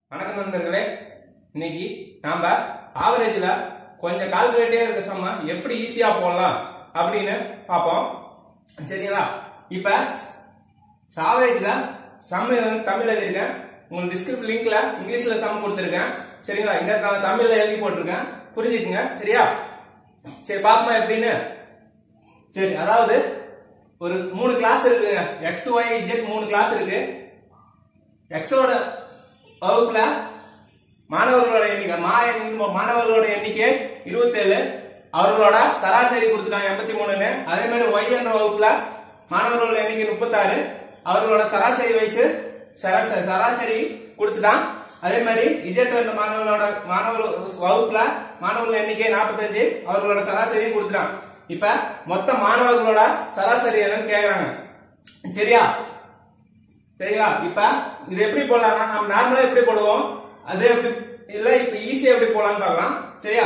வணக்கம் நண்பர்களே இன்னைக்கு நாம ஆவரேஜ்ல கொஞ்சம் கால்குலேட்டே இருக்க சம்ம எப்படி ஈஸியா போடலாம் அப்படின்னு பார்ப்போம் சரிங்களா இப்ப ஆவரேஜ்ல சம்ம வந்து தமிழ்ல எழுதிருக்கேன் உங்களுக்கு டிஸ்கிரிப்ஷன் லிங்க்ல இங்கிலீஷ்ல சம் கொடுத்துருக்கேன் சரிங்களா இங்க நான் தமிழ்ல எழுதி போட்டிருக்கேன் புரிஞ்சுக்குங்க சரியா சரி பாப்போமா எப்படின்னு சரி அதாவது ஒரு மூணு கிளாஸ் இருக்குங்க எக்ஸ் ஒய் ஜெட் மூணு கிளாஸ் இருக்கு எக்ஸோட வகுப்புல மாணவர்களோட எண்ணிக்கை மா எண்ணிக்கை- மாணவர்களோட எண்ணிக்கை இருபத்தேழு அவர்களோட சராசரி கொடுத்துட்டாங்க எண்பத்தி மூணுன்னு அதே மாதிரி ஒய் என்ற வகுப்புல மாணவர்களோட எண்ணிக்கை முப்பத்தாறு அவர்களோட சராசரி வயசு சராசரி சராசரி கொடுத்துட்டான் அதே மாதிரி இஜெட் என்ற மாணவர்களோட மாணவர் வகுப்புல மாணவர்கள் எண்ணிக்கை நாற்பத்தஞ்சு அவர்களோட சராசரியும் கொடுத்துட்டான் இப்ப மொத்த மாணவர்களோட சராசரி என்னன்னு கேக்குறாங்க சரியா சரிங்களா இப்ப இது எப்படி போடலாம்னா நம்ம நார்மலா எப்படி போடுவோம் அது எப்படி இல்ல இப்ப ஈஸியா எப்படி போடலாம்னு பார்க்கலாம் சரியா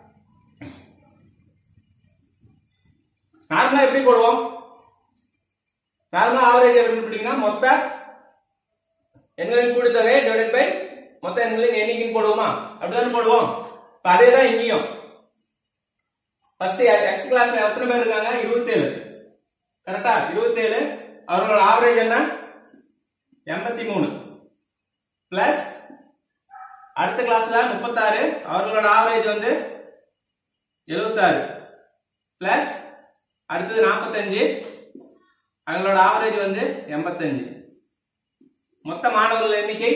நார்மலா எப்படி போடுவோம் நார்மலா ஆவரேஜ் எப்படி போட்டீங்கன்னா மொத்த எண்களின் கூடுதொகை டிவைடட் பை மொத்த எண்களின் எண்ணிக்கைன்னு போடுவோமா அப்படிதானே போடுவோம் இப்ப அதே தான் இங்கேயும் ஃபர்ஸ்ட் எக்ஸ் கிளாஸ்ல எத்தனை பேர் இருக்காங்க இருபத்தேழு கரெக்டா இருபத்தேழு அவர்களோட ஆவரேஜ் என்ன எண்பத்தி மூணு பிளஸ் அடுத்த கிளாஸ்ல முப்பத்தாறு அவர்களோட ஆவரேஜ் வந்து எழுபத்தாறு பிளஸ் அடுத்தது நாற்பத்தஞ்சு அவங்களோட ஆவரேஜ் வந்து எண்பத்தஞ்சு மொத்த மாணவர்கள் எண்ணிக்கை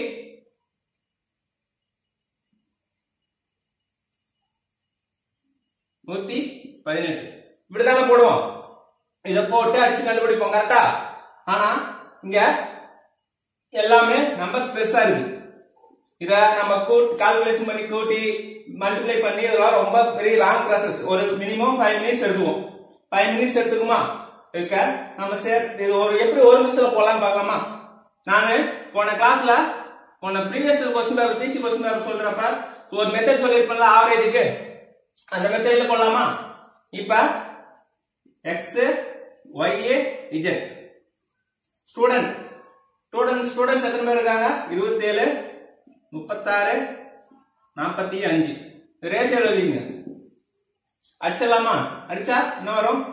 நூத்தி பதினெட்டு இப்படிதானே போடுவோம் இத போட்டு அடிச்சு கண்டுபிடிப்போம் கரெக்டா ஆனா இங்க எல்லாமே நம்பர்ஸ் பெருசா இருக்கு இத நம்ம கூட் கால்குலேஷன் பண்ணி கூட்டி மல்டிப்ளை பண்ணி இதெல்லாம் ரொம்ப பெரிய லாங் ப்ராசஸ் ஒரு மினிமம் ஃபைவ் மினிட்ஸ் எடுத்துக்கும் ஃபைவ் மினிட்ஸ் எடுத்துக்குமா இருக்க நம்ம சேர் இது ஒரு எப்படி ஒரு நிமிஷத்துல போடலாம்னு பார்க்கலாமா நானு போன கிளாஸ்ல போன previous question paper PC question paper சொல்றப்ப ஒரு மெத்தட் சொல்லிருப்பேன்ல ஆவரேஜுக்கு அந்த மெத்தட்ல போடலாமா இப்ப X Y Z student student students எத்தனை பேர் இருக்காங்க இருபத்தேழு முப்பத்தாறு நாற்பத்தி அஞ்சு ரேஷியோ எழுதிங்க அடிச்சிடலாமா அடிச்சா என்ன வரும்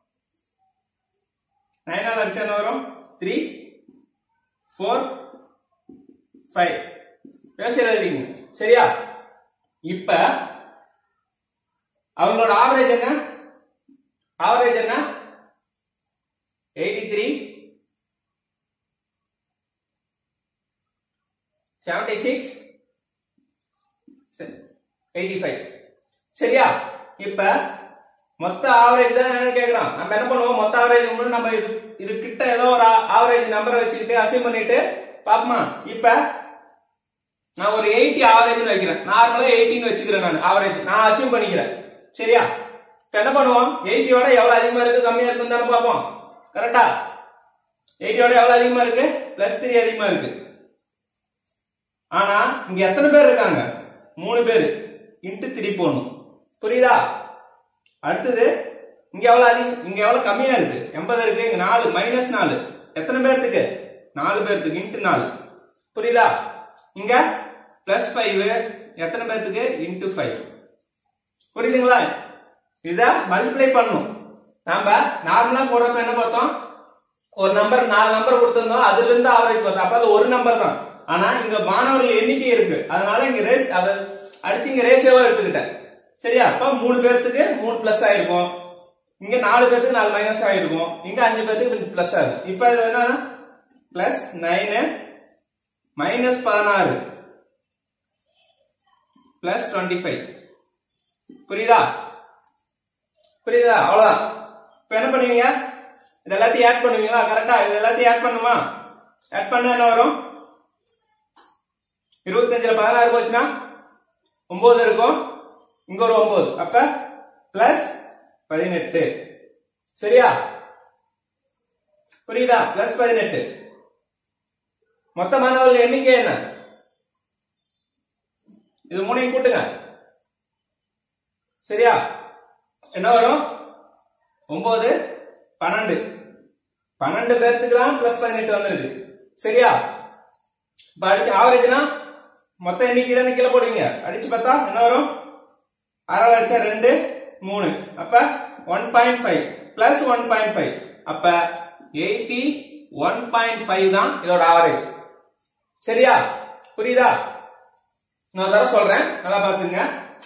நைனால் அடிச்சா என்ன வரும் த்ரீ ஃபோர் ஃபைவ் ரேஷியோ எழுதிங்க சரியா இப்ப அவங்களோட ஆவரேஜ் என்ன ஆவரேஜ் என்ன eighty three seventy six eighty five சரியா இப்ப மொத்த ஆவரேஜ் தான் என்னன்னு கேக்குறான் நம்ம என்ன பண்ணுவோம் மொத்த ஆவரேஜ் நம்ம இது இது கிட்ட ஏதோ ஒரு ஆவரேஜ் நம்பரை வச்சுக்கிட்டு அசைன் பண்ணிட்டு பாப்போமா இப்ப நான் ஒரு எயிட்டி ஆவரேஜ் வைக்கிறேன் நார்மலா எயிட்டின்னு வச்சுக்கிறேன் நான் ஆவரேஜ் நான் அசியூம் பண்ணிக்கிறேன் சரியா இப்ப என்ன பண்ணுவோம் எயிட்டியோட எவ்வளவு அதிகமா இருக்கு கம்மியா இருக்குன்னு தானே பார்ப்போம் கரெக்டா எயிட்டியோட எவ்வளவு அதிகமா இருக்கு பிளஸ் த்ரீ அதிகமா இருக்கு ஆனா இங்க எத்தனை பேர் இருக்காங்க மூணு பேர் இன்ட்டு த்ரீ போடணும் புரியுதா அடுத்தது இங்க எவ்வளவு அதிகம் இங்க எவ்வளவு கம்மியா இருக்கு எண்பது இருக்கு இங்க நாலு மைனஸ் நாலு எத்தனை பேர்த்துக்கு நாலு பேர்த்துக்கு இன்ட்டு நாலு புரியுதா இங்க பிளஸ் ஃபைவ் எத்தனை பேர்த்துக்கு இன்ட்டு ஃபைவ் புரியுதுங்களா இத மல்டிப்ளை பண்ணணும் நாம நார்மலா போடுறப்ப என்ன பார்த்தோம் ஒரு நம்பர் நாலு நம்பர் கொடுத்திருந்தோம் அதுல இருந்து ஆவரேஜ் பார்த்தோம் அப்ப அது ஒரு நம்பர் தான் ஆனா இங்க மாணவர்கள் எண்ணிக்கை இருக்கு அதனால இங்க ரேஸ் அத அடிச்சு இங்க ரேசியோவா எடுத்துக்கிட்டேன் சரியா அப்ப மூணு பேர்த்துக்கு மூணு பிளஸ் ஆயிருக்கும் இங்க நாலு பேர்த்துக்கு நாலு மைனஸ் ஆயிருக்கும் இங்க அஞ்சு பேர்த்துக்கு பிளஸ் ஆகும் இப்ப இது என்ன பிளஸ் நைனு மைனஸ் பதினாறு பிளஸ் டுவெண்ட்டி ஃபைவ் புரியுதா புரியுதா அவ்வளவுதான் இப்ப என்ன பண்ணுவீங்க இது எல்லாத்தையும் ஆட் பண்ணுவீங்களா கரெக்டா இது எல்லாத்தையும் ஆட் பண்ணுமா ஆட் பண்ண என்ன வரும் இருபத்தஞ்சுல பதினாறு போச்சுன்னா ஒன்பது இருக்கும் இங்க ஒரு ஒன்பது அப்ப பிளஸ் பதினெட்டு சரியா புரியுதா பிளஸ் பதினெட்டு மொத்த மாணவர்கள் எண்ணிக்கை என்ன இது மூணையும் கூட்டுங்க சரியா என்ன வரும் ஒன்பது பன்னெண்டு பன்னெண்டு பேர்த்துக்கு தான் பிளஸ் பதினெட்டு வந்திருக்கு சரியா இப்ப அடிச்சு ஆவரேஜ்னா மொத்த எண்ணிக்கை தானே கீழே போடுவீங்க அடிச்சு பார்த்தா என்ன வரும் ஆறாவது அடிச்சா ரெண்டு மூணு அப்ப one point five plus one point five அப்ப எயிட்டி ஒன் பாயிண்ட் ஃபைவ் தான் இதோட ஆவரேஜ் சரியா புரியுதா நான் தர சொல்றேன் நல்லா பாத்துங்க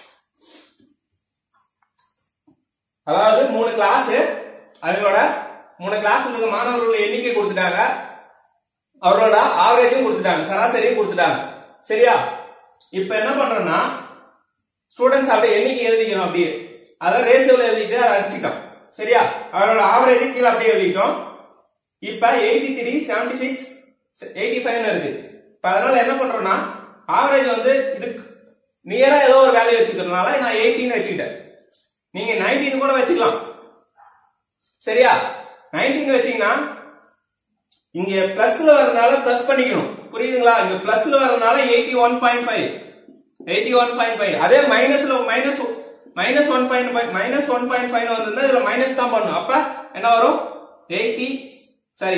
அதாவது மூணு கிளாஸ் அதோட மூணு கிளாஸ் இருக்க மாணவர்களோட எண்ணிக்கை கொடுத்துட்டாங்க அவரோட ஆவரேஜும் கொடுத்துட்டாங்க சராசரியும் கொடுத்துட்டாங்க சரியா இப்ப என்ன பண்றோம்னா ஸ்டூடெண்ட்ஸ் அப்படியே எண்ணிக்கை எழுதிக்கணும் அப்படியே அதை ரேஷியோல எழுதிட்டு அதை அடிச்சுக்கலாம் சரியா அவரோட ஆவரேஜ் கீழே அப்படியே எழுதிட்டோம் இப்ப eighty three seventy six eighty five இருக்கு இப்ப அதனால என்ன பண்றோம்னா ஆவரேஜ் வந்து இதுக்கு நியரா ஏதோ ஒரு வேல்யூ வச்சுக்கிறதுனால நான் எயிட்டின்னு வச்சுக்கிட்டேன் நீங்க நைன்டீன் கூட வச்சுக்கலாம் சரியா நைன்டீன் வச்சீங்கன்னா இங்க பிளஸ்ல வரதுனால பிளஸ் பண்ணிக்கணும் புரியுதுங்களா இங்க பிளஸ்ல வரதுனால eighty one point five eighty one point five அதே மைனஸ்ல minus minus one point five minus one point five வந்திருந்தா இதுல மைனஸ் தான் பண்ணும் அப்ப என்ன வரும் eighty sorry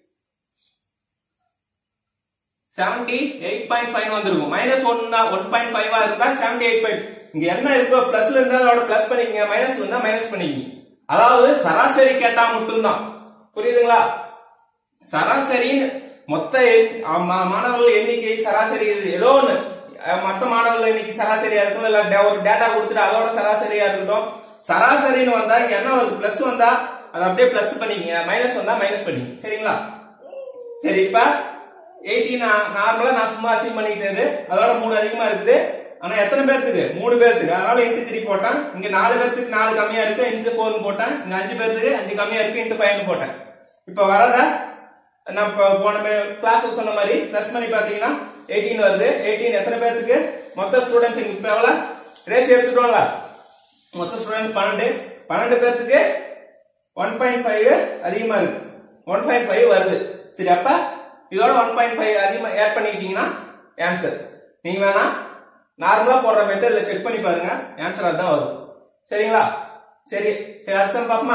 seventy eight point five வந்திருக்கும் minus one one point five இருந்தா செவன்டி எயிட் பாயிண்ட் இங்க என்ன இருக்கோ பிளஸ்ல இருந்தா அதோட பிளஸ் பண்ணிக்கங்க மைனஸ் இருந்தா மைனஸ் பண்ணிக்கங்க அதாவது சராசரி கேட்டா மட்டும்தான் புரியுதுங்களா சராசரின்னு மொத்த எண்- ஆமா- மாணவர்கள் எண்ணிக்கை சராசரி இது ஏதோ ஒண்ணு அஹ் மொத்த மாணவர்கள் எண்ணிக்கை சராசரியா இருக்கும் இல்ல டே- ஒரு டேட்டா கொடுத்துட்டு அதோட சராசரியா இருக்கட்டும் சராசரின்னு வந்தா இங்க என்ன வருது பிளஸ் வந்தா அதை அப்படியே பிளஸ் பண்ணிக்கங்க மைனஸ் வந்தா மைனஸ் பண்ணிக்கங்க சரிங்களா சரி இப்ப எயிட்டி நார்மலா நான் சும்மா அசீவ் பண்ணிக்கிட்டது அதோட மூணு அதிகமா இருக்குது ஆனா எத்தனை பேர்த்துக்கு மூணு பேர்த்துக்கு அதனால இன்ட்டு த்ரீ போட்டேன் இங்க நாலு பேர்த்துக்கு நாலு கம்மியா இருக்கு இன்ட்டு ஃபோர்னு போட்டேன் இங்க அஞ்சு பேர்த்துக்கு அஞ்சு கம்மியா இருக்கு இன்ட்டு ஃபைவ்னு போட்டேன் இப்ப வரத நான் இப்ப போன கிளாஸ் சொன்ன மாதிரி பிளஸ் பண்ணி பாத்தீங்கன்னா எயிட்டீன் வருது எயிட்டீன் எத்தனை பேர்த்துக்கு மொத்த ஸ்டூடெண்ட்ஸ் இப்ப எவ்வளவு ரேஸ் எடுத்துட்டோம்ல மொத்த ஸ்டூடெண்ட் பன்னெண்டு பன்னெண்டு பேர்த்துக்கு ஒன் பாயிண்ட் ஃபைவ் அதிகமா இருக்கு ஒன் பாயிண்ட் ஃபைவ் வருது சரி அப்ப இதோட ஒன் பாயிண்ட் ஃபைவ் அதிகமா ஆட் பண்ணிக்கிட்டீங்கன்னா ஆன்சர் நீங்க வேணா நார்மலா போடுற மெத்தட்ல செக் பண்ணி பாருங்க ஆன்சர் அதான் வரும் சரிங்களா சரி சரி அடுத்த sum பாப்போமா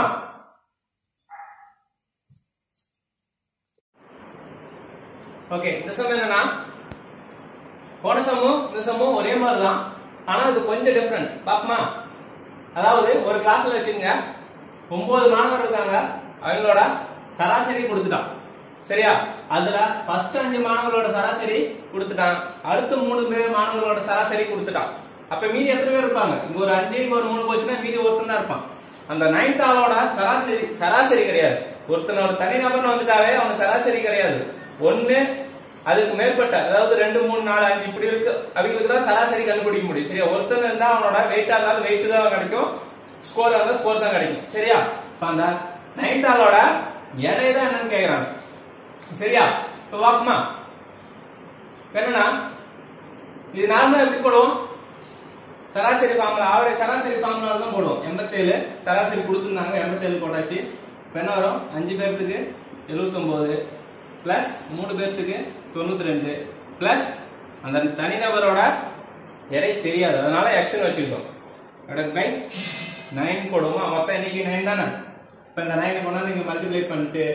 ஓகே இந்த சம் என்னன்னா போன சம்மும் இந்த சம்மும் ஒரே மாதிரி தான் ஆனா இது கொஞ்சம் டிஃப்ரெண்ட் பாப்போமா அதாவது ஒரு கிளாஸ்ல வச்சுங்க ஒன்பது மாணவர் இருக்காங்க அவங்களோட சராசரி கொடுத்துட்டான் சரியா அதுல ஃபர்ஸ்ட் அஞ்சு மாணவர்களோட சராசரி கொடுத்துட்டான் அடுத்த மூணு பேர் மாணவர்களோட சராசரி கொடுத்துட்டான் அப்ப மீதி எத்தனை பேர் இருப்பாங்க இங்க ஒரு அஞ்சு இங்க ஒரு மூணு போச்சுன்னா மீதி ஒருத்தன் தான் இருப்பான் அந்த நைன்த் ஆளோட சராசரி சராசரி கிடையாது ஒருத்தனோட தனிநபர்னு வந்துட்டாவே அவன் சராசரி கிடையாது ஒண்ணு அதுக்கு மேற்பட்ட அதாவது ரெண்டு மூணு நாலு அஞ்சு இப்படி இருக்கு அவங்களுக்கு தான் சராசரி கண்டுபிடிக்க முடியும் சரியா ஒருத்தன் இருந்தா அவனோட வெயிட்டா இருந்தாலும் வெயிட் தான் கிடைக்கும் ஸ்கோர் இருந்தா ஸ்கோர் தான் கிடைக்கும் சரியா இப்ப அந்த நைன்த் ஆளோட எடை தான் என்னன்னு கேக்குறாங்க சரியா இப்ப பாப்போமா இப்ப என்னன்னா இது நார்மலா எப்படி போடுவோம் சராசரி ஃபார்முலா ஆவரேஜ் சராசரி ஃபார்முலா தான் போடுவோம் எண்பத்தேழு சராசரி கொடுத்துருந்தாங்க எண்பத்தேழு போட்டாச்சு இப்ப என்ன வரும் அஞ்சு பேர்த்துக்கு 79 பிளஸ் மூணு பேர்த்துக்கு தொண்ணூத்தி ரெண்டு பிளஸ் அந்த தனிநபரோட எடை தெரியாது அதனால எக்ஸ்னு வச்சுக்கிட்டோம் டிவைட் பை நைன் போடுவோமா மொத்தம் இன்னைக்கு நைன் தானே இப்ப இந்த நைன் கொண்டாந்து இங்க மல்டிப்ளை பண்ணிட்டு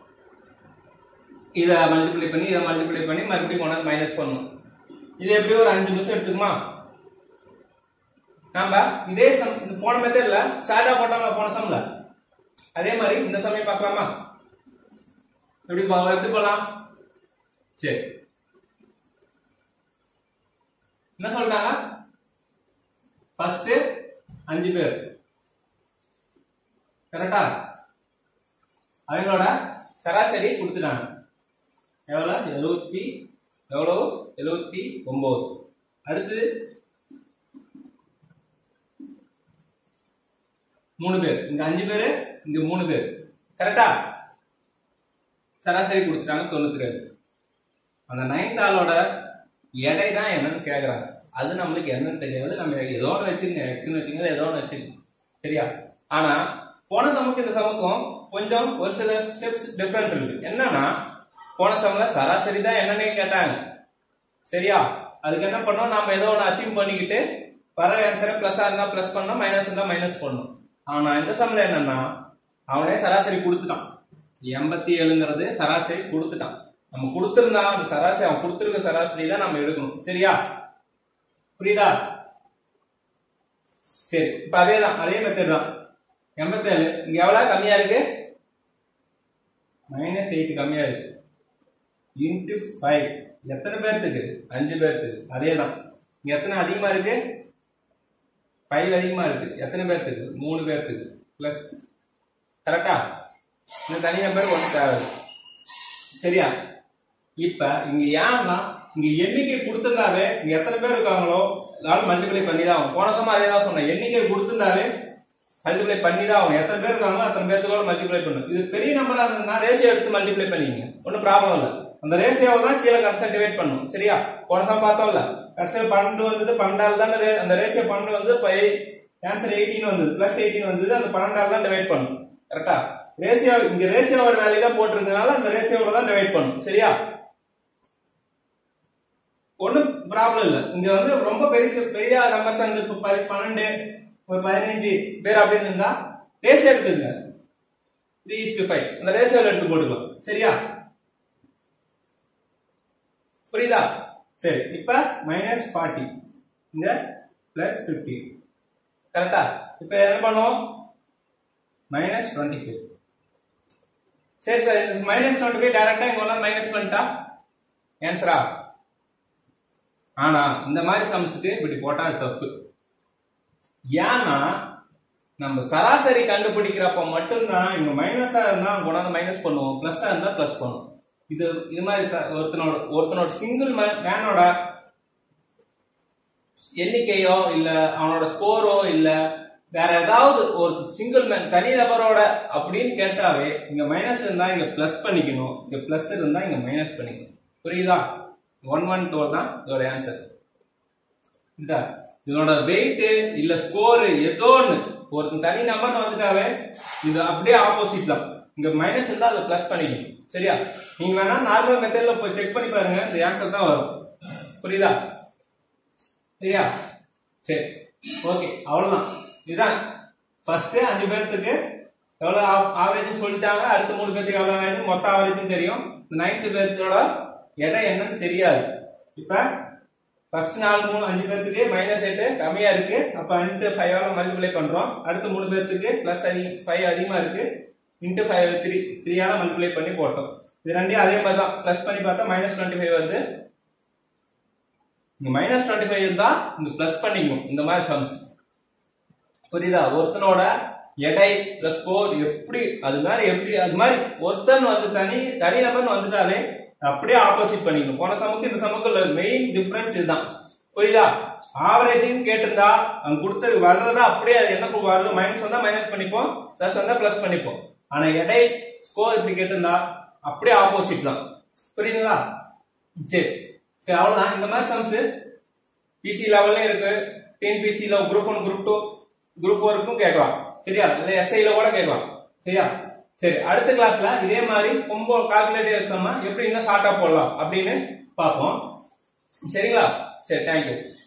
இதை மல்டிப்ளை பண்ணி இதை மல்டிப்ளை பண்ணி மறுபடியும் கொண்டாந்து மைனஸ் பண்ணணும் இது எப்படி ஒரு அஞ்சு நிமிஷம் எடுத்துக்குமா நாம இதே சம் இந்த போன மெத்தட்ல சாதா போட்டாங்க போன சம்ல அதே மாதிரி இந்த சமயம் பார்க்கலாமா எப்படி பார்க்கலாம் எப்படி போலாம் சரி என்ன சொல்றாங்க ஃபர்ஸ்ட் அஞ்சு பேர் கரெக்டா அவங்களோட சராசரி கொடுத்துட்டாங்க எவ்வளவு எழுபத்தி எவ்வளவு எழுபத்தி ஒன்பது அடுத்து மூணு பேர் இங்க அஞ்சு பேரு இங்க மூணு பேர் கரெக்டா சராசரி கொடுத்துட்டாங்க தொண்ணூத்தி ரெண்டு அந்த நைன்த் ஆளோட எடை தான் என்னன்னு கேக்குறாங்க அது நம்மளுக்கு என்னன்னு தெரியாது நம்ம ஏதோ ஒன்று வச்சிருங்க எக்ஸ்னு வச்சுங்க ஏதோ ஒன்று வச்சிருங்க சரியா ஆனா போன சமக்கு இந்த சமக்கும் கொஞ்சம் ஒரு சில ஸ்டெப்ஸ் டிஃபரெண்ட் இருக்கு என்னன்னா போன சமல சராசரி தான் என்னன்னே கேட்டாங்க சரியா அதுக்கு என்ன பண்ணோம் நாம ஏதோ ஒன்று அசீவ் பண்ணிக்கிட்டு வர ஆன்சரை பிளஸ்ஸா இருந்தா பிளஸ் பண்ணணும் மைனஸ் இருந்தா மைனஸ் பண்ணணும் ஆனா இந்த சமல என்னன்னா அவனே சராசரி கொடுத்துட்டான் எண்பத்தி ஏழுங்கிறது சராசரி கொடுத்துட்டான் நம்ம கொடுத்திருந்தா அந்த சராசரி அவன் கொடுத்திருக்க சராசரி தான் நம்ம எடுக்கணும் சரியா புரியுதா சரி இப்ப அதே தான் அதே மெத்தட் தான் எண்பத்தேழு இங்க எவ்வளவு கம்மியா இருக்கு மைனஸ் எயிட் கம்மியா இருக்கு இன்ட்டு ஃபைவ் எத்தனை பேர்த்துக்கு அஞ்சு பேர்த்துக்கு அதே தான் இங்க எத்தனை அதிகமா இருக்கு ஃபைவ் அதிகமா இருக்கு எத்தனை பேர்த்துக்கு மூணு பேர்த்துக்கு பிளஸ் கரெக்டா இந்த தனி நம்பர் ஒன்று தேவை சரியா இப்ப இங்க ஏன்னா இங்க எண்ணிக்கை கொடுத்திருந்தாவே இங்க எத்தனை பேர் இருக்காங்களோ அதாவது மல்டிப்ளை பண்ணி தான் ஆகும் போன சமம் அதே தான் சொன்னேன் எண்ணிக்கை கொடுத்திருந்தாவே மல்டிப்ளை பண்ணி தான் ஆகும் எத்தனை பேர் இருக்காங்களோ அத்தனை பேர்த்துக்கோட மல்டிப்ளை பண்ணும் இது பெரிய நம்பரா இருந்ததுன்னா ரேஷியோ எடுத்து மல்டிப்ளை பண்ணிங்க ஒன்றும் ப்ராப்ளம் இல்லை அந்த ரேஷியோவை தான் கீழே கடைசியில் டிவைட் பண்ணும் சரியா போன சமம் பார்த்தோம்ல கடைசியில் பன்னெண்டு வந்தது பன்னெண்டால் தான் ரே- அந்த ரேஷியோ பன்னெண்டு வந்து ஆன்சர் எயிட்டீன் வந்தது பிளஸ் எயிட்டீன் வந்தது அந்த பன்னெண்டால் தான் டிவைட் பண்ணும் கரெக்டா ரேஷியோ இங்க ரேஷியோவோட வேல்யூ தான் போட்டிருந்தனால அந்த ரேஷியோவோட தான் டிவைட் பண்ணும் சரியா ஒண்ணும் ப்ராப்ளம் இல்ல இங்க வந்து ரொம்ப பெரிய பெரிய நம்பர்ஸ் வந்து இப்ப பதி- பன்னெண்டு ஒரு பதினஞ்சு பேர் அப்படின்னு இருந்தா ரேஷியோ எடுத்துங்க த்ரீ இஸ் டு ஃபைவ் அந்த ரேஷியோல எடுத்து போட்டுக்கலாம் சரியா புரியுதா சரி இப்ப மைனஸ் ஃபார்ட்டி இங்க பிளஸ் பிப்டி கரெக்டா இப்ப என்ன பண்ணுவோம் மைனஸ் டுவெண்ட்டி ஃபைவ் சரி சார் இந்த மைனஸ் டுவெண்ட்டி ஃபைவ் டேரக்டா இங்க ஒன்றா மைனஸ் பண்ணிட்டா ஆன்சரா ஆனா இந்த மாதிரி சம்ஸுக்கு இப்படி போட்டா அது தப்பு ஏன்னா நம்ம சராசரி கண்டுபிடிக்கிறப்ப மட்டும்தான் இங்க மைனஸா இருந்தா அங்க கொண்டாந்து மைனஸ் பண்ணுவோம் பிளஸ்ஸா இருந்தா பிளஸ் பண்ணுவோம் இது இது மாதிரி க- ஒருத்தனோட ஒருத்தனோட சிங்கிள் மேனோட எண்ணிக்கையோ இல்ல அவனோட ஸ்கோரோ இல்ல வேற ஏதாவது ஒரு சிங்கிள் மேன் தனி நபரோட அப்படின்னு கேட்டாவே இங்க மைனஸ் இருந்தா இங்க பிளஸ் பண்ணிக்கணும் இங்க பிளஸ் இருந்தா இங்க மைனஸ் பண்ணிக்கணும் புரியுதா ஒன் ஒன் டூ தான் இதோட ஆன்சர் இந்த இதோட வெயிட் இல்ல ஸ்கோர் ஏதோ ஒண்ணு ஒருத்தன் தனி நம்பர் வந்துட்டாவே இது அப்படியே ஆப்போசிட் தான் இங்க மைனஸ் இருந்தா அதை பிளஸ் பண்ணிக்கணும் சரியா நீங்க வேணா நார்மல் மெத்தட்ல போய் செக் பண்ணி பாருங்க இந்த ஆன்சர் தான் வரும் புரியுதா சரியா சரி ஓகே அவ்வளவுதான் இதுதான் ஃபர்ஸ்ட் அஞ்சு பேர்த்துக்கு எவ்வளவு ஆவரேஜ் சொல்லிட்டாங்க அடுத்த மூணு பேர்த்துக்கு எவ்வளவு ஆவரேஜ் மொத்த ஆவரேஜ் தெரியும் நைன்த் பேர்த்தோட எடை என்னன்னு தெரியாது இப்ப ஃபர்ஸ்ட் நாலு மூணு அஞ்சு பேர்த்துக்கு மைனஸ் எயிட் கம்மியா இருக்கு அப்ப இன்ட்டு ஃபைவால மல்டிப்ளை பண்றோம் அடுத்த மூணு பேர்த்துக்கு பிளஸ் அதி ஃபைவ் அதிகமா இருக்கு இன்ட்டு ஃபைவ் த்ரீ த்ரீயால மல்டிப்ளை பண்ணி போட்டோம் இது ரெண்டையும் அதே மாதிரி தான் பிளஸ் பண்ணி பார்த்தா மைனஸ் டுவெண்ட்டி ஃபைவ் வருது இங்க மைனஸ் டுவெண்ட்டி ஃபைவ் இருந்தா இங்க பிளஸ் பண்ணிக்கணும் இந்த மாதிரி சம்ஸ் புரியுதா ஒருத்தனோட எடை பிளஸ் ஸ்கோர் எப்படி அது மாதிரி எப்படி அது மாதிரி ஒருத்தன் வந்து தனி தனி நபர்னு வந்துட்டாலே அப்படியே ஆப்போசிட் பண்ணிக்கணும் போன சமக்கு இந்த சமக்கு மெயின் டிஃபரன்ஸ் இதுதான் புரியுதா ஆவரேஜிங் கேட்டிருந்தா அங்க கொடுத்த வர்றதா அப்படியே அது என்ன வருது மைனஸ் வந்தா மைனஸ் பண்ணிப்போம் பிளஸ் வந்தா பிளஸ் பண்ணிப்போம் ஆனா எடை ஸ்கோர் இப்படி கேட்டிருந்தா அப்படியே ஆப்போசிட் தான் புரியுதுங்களா சரி சரி அவ்வளவுதான் இந்த மாதிரி சம்ஸ் பிசி லெவல்ல இருக்கு டிஎன்பிசில group one group two group ஃபோருக்கும் கேட்கலாம் சரியா இல்ல எஸ்ஐல கூட கேட்கலாம் சரியா சரி அடுத்த கிளாஸ்ல இதே மாதிரி ரொம்ப கால்குலேட்டிவ் சம்ம எப்படி இன்னும் ஷார்ட்டா போடலாம் அப்படின்னு பார்ப்போம் சரிங்களா சரி தேங்க்யூ